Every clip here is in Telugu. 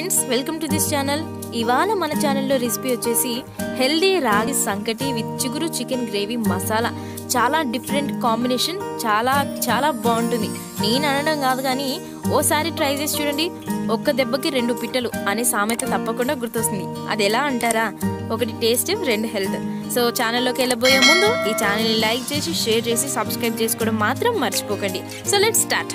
friends welcome to this channel ఇవాళ మన ఛానల్లో రెసిపీ వచ్చేసి హెల్దీ రాగి సంకటి విత్ చిగురు చికెన్ గ్రేవీ మసాలా చాలా డిఫరెంట్ కాంబినేషన్ చాలా చాలా బాగుంటుంది నేను అనడం కాదు కానీ ఓసారి ట్రై చేసి చూడండి ఒక్క దెబ్బకి రెండు పిట్టలు అనే సామెత తప్పకుండా గుర్తొస్తుంది అది ఎలా అంటారా ఒకటి టేస్ట్ రెండు హెల్త్ సో ఛానల్లోకి వెళ్ళబోయే ముందు ఈ ఛానల్ని లైక్ చేసి షేర్ చేసి సబ్స్క్రైబ్ చేసుకోవడం మాత్రం మర్చిపోకండి సో లెట్ స్టార్ట్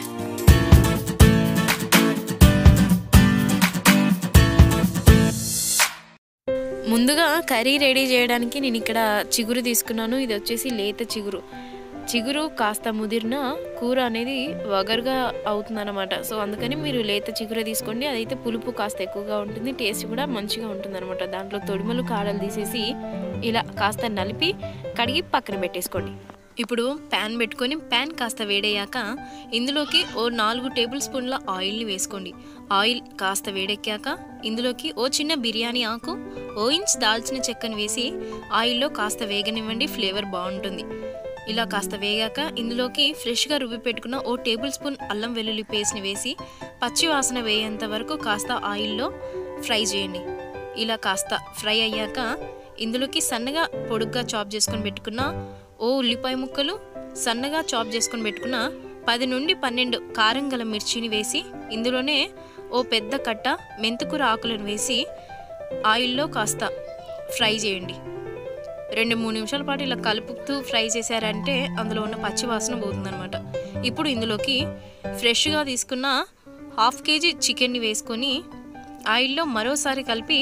ముందుగా కర్రీ రెడీ చేయడానికి నేను ఇక్కడ చిగురు తీసుకున్నాను ఇది వచ్చేసి లేత చిగురు చిగురు కాస్త ముదిరిన కూర అనేది వగరుగా అవుతుందన్నమాట సో అందుకని మీరు లేత చిగురు తీసుకోండి అదైతే పులుపు కాస్త ఎక్కువగా ఉంటుంది టేస్ట్ కూడా మంచిగా ఉంటుందన్నమాట దాంట్లో తొడిమలు కాడలు తీసేసి ఇలా కాస్త నలిపి కడిగి పక్కన పెట్టేసుకోండి ఇప్పుడు ప్యాన్ పెట్టుకొని ప్యాన్ కాస్త వేడయ్యాక ఇందులోకి ఓ నాలుగు టేబుల్ స్పూన్ల ఆయిల్ని వేసుకోండి ఆయిల్ కాస్త వేడెక్కాక ఇందులోకి ఓ చిన్న బిర్యానీ ఆకు ఓ ఇంచ్ దాల్చిన చెక్కను వేసి ఆయిల్లో కాస్త వేగనివ్వండి ఫ్లేవర్ బాగుంటుంది ఇలా కాస్త వేగాక ఇందులోకి ఫ్రెష్గా రుబ్బి పెట్టుకున్న ఓ టేబుల్ స్పూన్ అల్లం వెల్లుల్లి పేస్ట్ని వేసి పచ్చి వాసన వేయేంత వరకు కాస్త ఆయిల్లో ఫ్రై చేయండి ఇలా కాస్త ఫ్రై అయ్యాక ఇందులోకి సన్నగా పొడుగ్గా చాప్ చేసుకొని పెట్టుకున్న ఓ ఉల్లిపాయ ముక్కలు సన్నగా చాప్ చేసుకొని పెట్టుకున్న పది నుండి పన్నెండు కారం గల మిర్చిని వేసి ఇందులోనే ఓ పెద్ద కట్ట మెంతుకూర ఆకులను వేసి ఆయిల్లో కాస్త ఫ్రై చేయండి రెండు మూడు నిమిషాల పాటు ఇలా కలుపుతూ ఫ్రై చేశారంటే అందులో ఉన్న పచ్చి వాసన పోతుందనమాట ఇప్పుడు ఇందులోకి ఫ్రెష్గా తీసుకున్న హాఫ్ కేజీ చికెన్ని వేసుకొని ఆయిల్లో మరోసారి కలిపి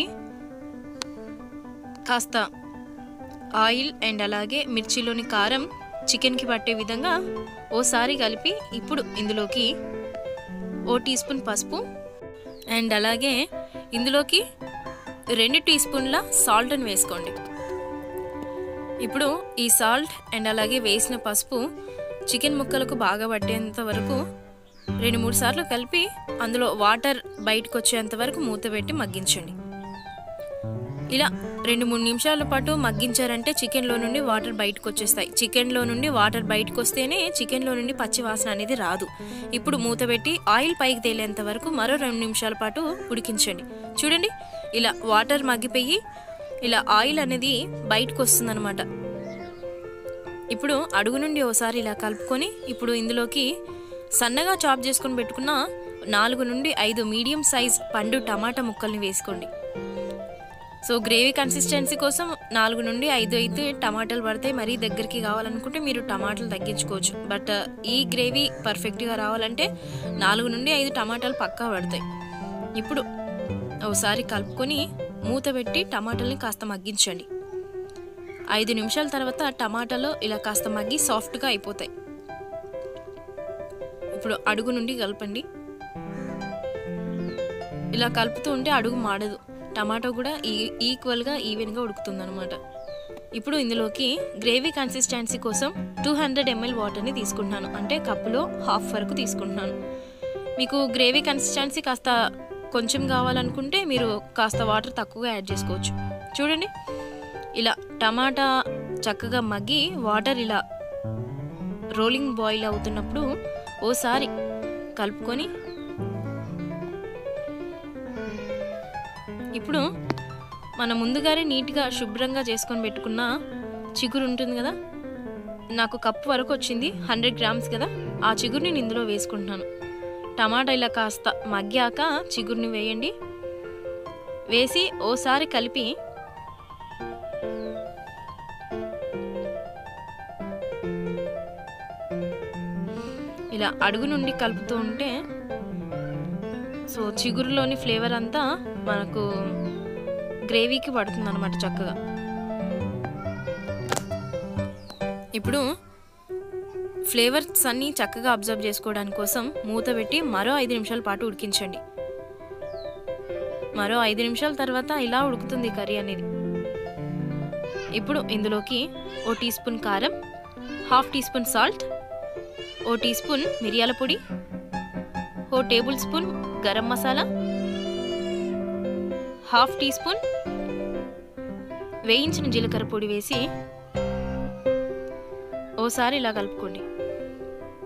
కాస్త ఆయిల్ అండ్ అలాగే మిర్చిలోని కారం చికెన్కి పట్టే విధంగా ఓసారి కలిపి ఇప్పుడు ఇందులోకి ఓ టీ స్పూన్ పసుపు అండ్ అలాగే ఇందులోకి రెండు టీ స్పూన్ల సాల్ట్ని వేసుకోండి ఇప్పుడు ఈ సాల్ట్ అండ్ అలాగే వేసిన పసుపు చికెన్ ముక్కలకు బాగా పట్టేంత వరకు రెండు మూడు సార్లు కలిపి అందులో వాటర్ బయటకు వచ్చేంత వరకు మూత పెట్టి మగ్గించండి ఇలా రెండు మూడు నిమిషాల పాటు మగ్గించారంటే చికెన్లో నుండి వాటర్ బయటకు వచ్చేస్తాయి చికెన్లో నుండి వాటర్ బయటకు వస్తేనే చికెన్లో నుండి పచ్చి వాసన అనేది రాదు ఇప్పుడు మూత పెట్టి ఆయిల్ పైకి తేలేంత వరకు మరో రెండు నిమిషాల పాటు ఉడికించండి చూడండి ఇలా వాటర్ మగ్గిపోయి ఇలా ఆయిల్ అనేది బయటకు వస్తుందన్నమాట ఇప్పుడు అడుగు నుండి ఓసారి ఇలా కలుపుకొని ఇప్పుడు ఇందులోకి సన్నగా చాప్ చేసుకొని పెట్టుకున్న నాలుగు నుండి ఐదు మీడియం సైజ్ పండు టమాటా ముక్కల్ని వేసుకోండి సో గ్రేవీ కన్సిస్టెన్సీ కోసం నాలుగు నుండి ఐదు అయితే టమాటాలు పడతాయి మరీ దగ్గరికి కావాలనుకుంటే మీరు టమాటాలు తగ్గించుకోవచ్చు బట్ ఈ గ్రేవీ పర్ఫెక్ట్గా రావాలంటే నాలుగు నుండి ఐదు టమాటాలు పక్కా పడతాయి ఇప్పుడు ఒకసారి కలుపుకొని మూత పెట్టి టమాటాలని కాస్త మగ్గించండి ఐదు నిమిషాల తర్వాత టమాటాలు ఇలా కాస్త మగ్గి సాఫ్ట్గా అయిపోతాయి ఇప్పుడు అడుగు నుండి కలపండి ఇలా కలుపుతూ ఉంటే అడుగు మాడదు టమాటో కూడా ఈ ఈక్వల్గా ఈవెన్గా ఉడుకుతుంది అనమాట ఇప్పుడు ఇందులోకి గ్రేవీ కన్సిస్టెన్సీ కోసం టూ హండ్రెడ్ ఎంఎల్ వాటర్ని తీసుకుంటున్నాను అంటే కప్పులో హాఫ్ వరకు తీసుకుంటున్నాను మీకు గ్రేవీ కన్సిస్టెన్సీ కాస్త కొంచెం కావాలనుకుంటే మీరు కాస్త వాటర్ తక్కువగా యాడ్ చేసుకోవచ్చు చూడండి ఇలా టమాటా చక్కగా మగ్గి వాటర్ ఇలా రోలింగ్ బాయిల్ అవుతున్నప్పుడు ఓసారి కలుపుకొని ఇప్పుడు మనం ముందుగానే నీట్గా శుభ్రంగా చేసుకొని పెట్టుకున్న చిగురు ఉంటుంది కదా నాకు కప్పు వరకు వచ్చింది హండ్రెడ్ గ్రామ్స్ కదా ఆ చిగురుని నేను ఇందులో వేసుకుంటున్నాను టమాటా ఇలా కాస్త మగ్గాక చిగురుని వేయండి వేసి ఓసారి కలిపి ఇలా అడుగు నుండి కలుపుతూ ఉంటే సో చిగురులోని ఫ్లేవర్ అంతా మనకు గ్రేవీకి పడుతుంది అనమాట చక్కగా ఇప్పుడు ఫ్లేవర్స్ అన్నీ చక్కగా అబ్జర్వ్ చేసుకోవడానికి కోసం మూత పెట్టి మరో ఐదు నిమిషాల పాటు ఉడికించండి మరో ఐదు నిమిషాల తర్వాత ఇలా ఉడుకుతుంది కర్రీ అనేది ఇప్పుడు ఇందులోకి ఓ టీ స్పూన్ కారం హాఫ్ టీ స్పూన్ సాల్ట్ ఓ టీ స్పూన్ మిరియాల పొడి ఓ tablespoon garam masala half teaspoon వేయించిన జీలకర్ర పొడి వేసి ఓసారి ఇలా కలుపుకోండి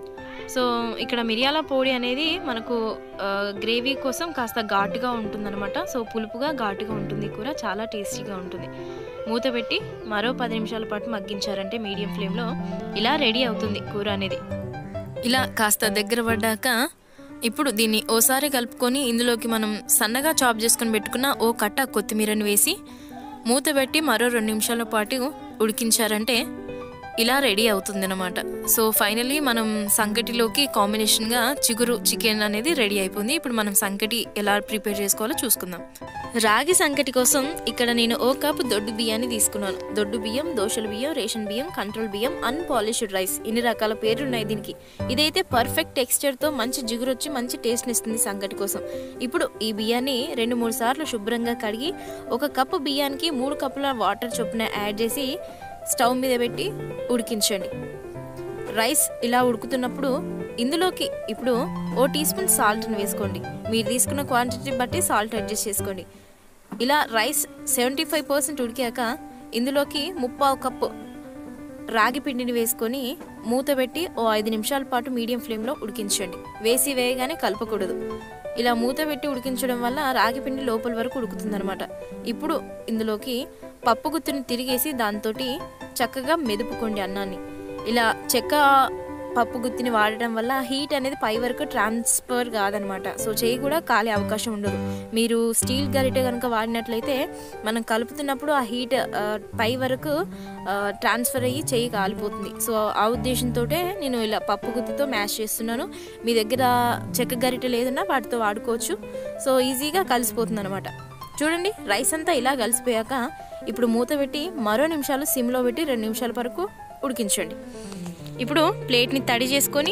సో ఇక్కడ మిరియాల పొడి అనేది మనకు ఆ, గ్రేవీ కోసం కాస్త ఘాటుగా ఉంటుందన్నమాట సో పులుపుగా ఘాటుగా ఉంటుంది ఈ కూర చాలా టేస్టీగా ఉంటుంది మూత పెట్టి మరో పది నిమిషాల పాటు మగ్గించారంటే మీడియం ఫ్లేమ్లో ఇలా రెడీ అవుతుంది కూర అనేది ఇలా కాస్త దగ్గర పడ్డాక ఇప్పుడు దీన్ని ఓసారి కలుపుకొని ఇందులోకి మనం సన్నగా చాప్ చేసుకొని పెట్టుకున్న ఓ కట్ట కొత్తిమీరని వేసి మూత పెట్టి మరో రెండు నిమిషాల పాటు ఉడికించారంటే ఇలా రెడీ అవుతుంది అనమాట సో ఫైనలీ మనం సంకటిలోకి కాంబినేషన్గా చిగురు చికెన్ అనేది రెడీ అయిపోయింది ఇప్పుడు మనం సంకటి ఎలా ప్రిపేర్ చేసుకోవాలో చూసుకుందాం రాగి సంకటి కోసం ఇక్కడ నేను ఓ కప్ దొడ్డు బియ్యాన్ని తీసుకున్నాను దొడ్డు బియ్యం దోశల బియ్యం రేషన్ బియ్యం కంట్రోల్ బియ్యం అన్పాలిష్డ్ రైస్ ఇన్ని రకాల పేర్లు ఉన్నాయి దీనికి ఇదైతే పర్ఫెక్ట్ టెక్స్చర్తో మంచి జిగురు వచ్చి మంచి టేస్ట్ని ఇస్తుంది సంకటి కోసం ఇప్పుడు ఈ బియ్యాన్ని రెండు మూడు సార్లు శుభ్రంగా కడిగి ఒక కప్పు బియ్యానికి మూడు కప్పుల వాటర్ చొప్పున యాడ్ చేసి స్టవ్ మీద పెట్టి ఉడికించండి రైస్ ఇలా ఉడుకుతున్నప్పుడు ఇందులోకి ఇప్పుడు ఓ టీ స్పూన్ సాల్ట్ని వేసుకోండి మీరు తీసుకున్న క్వాంటిటీ బట్టి సాల్ట్ అడ్జస్ట్ చేసుకోండి ఇలా రైస్ సెవెంటీ ఫైవ్ పర్సెంట్ ఉడికాక ఇందులోకి ముప్పావు కప్పు రాగి పిండిని వేసుకొని మూత పెట్టి ఓ ఐదు నిమిషాల పాటు మీడియం ఫ్లేమ్లో ఉడికించండి వేసి వేయగానే కలపకూడదు ఇలా మూత పెట్టి ఉడికించడం వల్ల రాగి పిండి లోపల వరకు ఉడుకుతుందనమాట ఇప్పుడు ఇందులోకి పప్పు గుత్తుని తిరిగేసి దాంతో చక్కగా మెదుపుకోండి అన్నాన్ని ఇలా చెక్క పప్పు గుత్తిని వాడటం వల్ల హీట్ అనేది పై వరకు ట్రాన్స్ఫర్ కాదనమాట సో చేయి కూడా కాలే అవకాశం ఉండదు మీరు స్టీల్ గరిటె కనుక వాడినట్లయితే మనం కలుపుతున్నప్పుడు ఆ హీట్ ఆ, పై వరకు ఆ, ట్రాన్స్ఫర్ అయ్యి చేయి కాలిపోతుంది సో ఆ ఉద్దేశంతో నేను ఇలా పప్పు గుత్తితో మ్యాష్ చేస్తున్నాను మీ దగ్గర చెక్క గరిటె లేదన్నా వాటితో వాడుకోవచ్చు సో ఈజీగా కలిసిపోతుంది అనమాట చూడండి రైస్ అంతా ఇలా కలిసిపోయాక ఇప్పుడు మూత పెట్టి మరో నిమిషాలు సిమ్లో పెట్టి రెండు నిమిషాల వరకు ఉడికించండి ఇప్పుడు ప్లేట్ని తడి చేసుకొని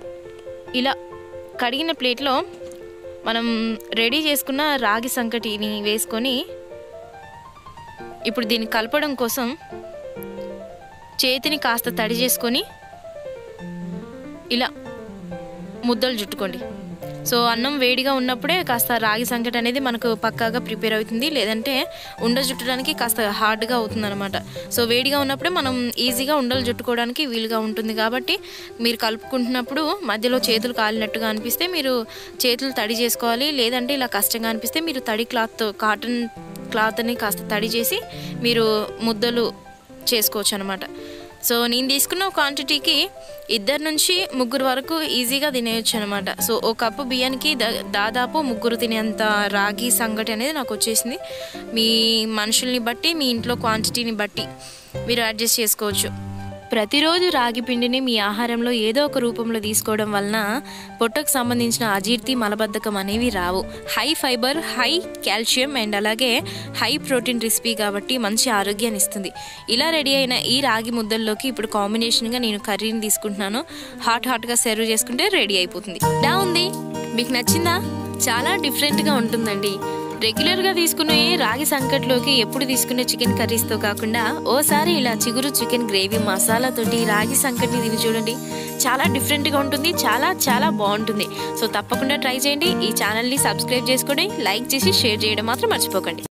ఇలా కడిగిన ప్లేట్లో మనం రెడీ చేసుకున్న రాగి సంకటిని వేసుకొని ఇప్పుడు దీన్ని కలపడం కోసం చేతిని కాస్త తడి చేసుకొని ఇలా ముద్దలు చుట్టుకోండి సో అన్నం వేడిగా ఉన్నప్పుడే కాస్త రాగి సంకటి అనేది మనకు పక్కాగా ప్రిపేర్ అవుతుంది లేదంటే ఉండ చుట్టడానికి కాస్త హార్డ్గా అవుతుంది అనమాట సో వేడిగా ఉన్నప్పుడే మనం ఈజీగా ఉండలు చుట్టుకోవడానికి వీలుగా ఉంటుంది కాబట్టి మీరు కలుపుకుంటున్నప్పుడు మధ్యలో చేతులు కాలినట్టుగా అనిపిస్తే మీరు చేతులు తడి చేసుకోవాలి లేదంటే ఇలా కష్టంగా అనిపిస్తే మీరు తడి క్లాత్ కాటన్ క్లాత్ని కాస్త తడి చేసి మీరు ముద్దలు చేసుకోవచ్చు అనమాట సో నేను తీసుకున్న క్వాంటిటీకి ఇద్దరు నుంచి ముగ్గురు వరకు ఈజీగా తినేయచ్చు అనమాట సో ఒక కప్పు బియ్యానికి దా- దాదాపు ముగ్గురు తినేంత రాగి సంగటి అనేది నాకు వచ్చేసింది మీ మనుషుల్ని బట్టి మీ ఇంట్లో క్వాంటిటీని బట్టి మీరు అడ్జస్ట్ చేసుకోవచ్చు ప్రతిరోజు రాగి పిండిని మీ ఆహారంలో ఏదో ఒక రూపంలో తీసుకోవడం వలన పొట్టకు సంబంధించిన అజీర్తి మలబద్ధకం అనేవి రావు high fibre high calcium and అలాగే హై ప్రోటీన్ రెసిపీ కాబట్టి మంచి ఆరోగ్యాన్ని ఇస్తుంది ఇలా రెడీ అయిన ఈ రాగి ముద్దల్లోకి ఇప్పుడు కాంబినేషన్గా నేను కర్రీని తీసుకుంటున్నాను హాట్ హాట్గా సర్వ్ చేసుకుంటే రెడీ అయిపోతుంది ఇలా ఉంది మీకు నచ్చిందా చాలా డిఫరెంట్గా ఉంటుందండి రెగ్యులర్గా తీసుకునే రాగి సంకట్లోకి ఎప్పుడు తీసుకునే చికెన్ కర్రీస్తో కాకుండా ఓసారి ఇలా చిగురు చికెన్ గ్రేవీ మసాలాతోటి రాగి సంకట్ని తిని చూడండి చాలా డిఫరెంట్గా ఉంటుంది చాలా చాలా బాగుంటుంది సో తప్పకుండా ట్రై చేయండి ఈ ఛానల్ని సబ్స్క్రైబ్ చేసుకోండి లైక్ చేసి షేర్ చేయడం మాత్రం మర్చిపోకండి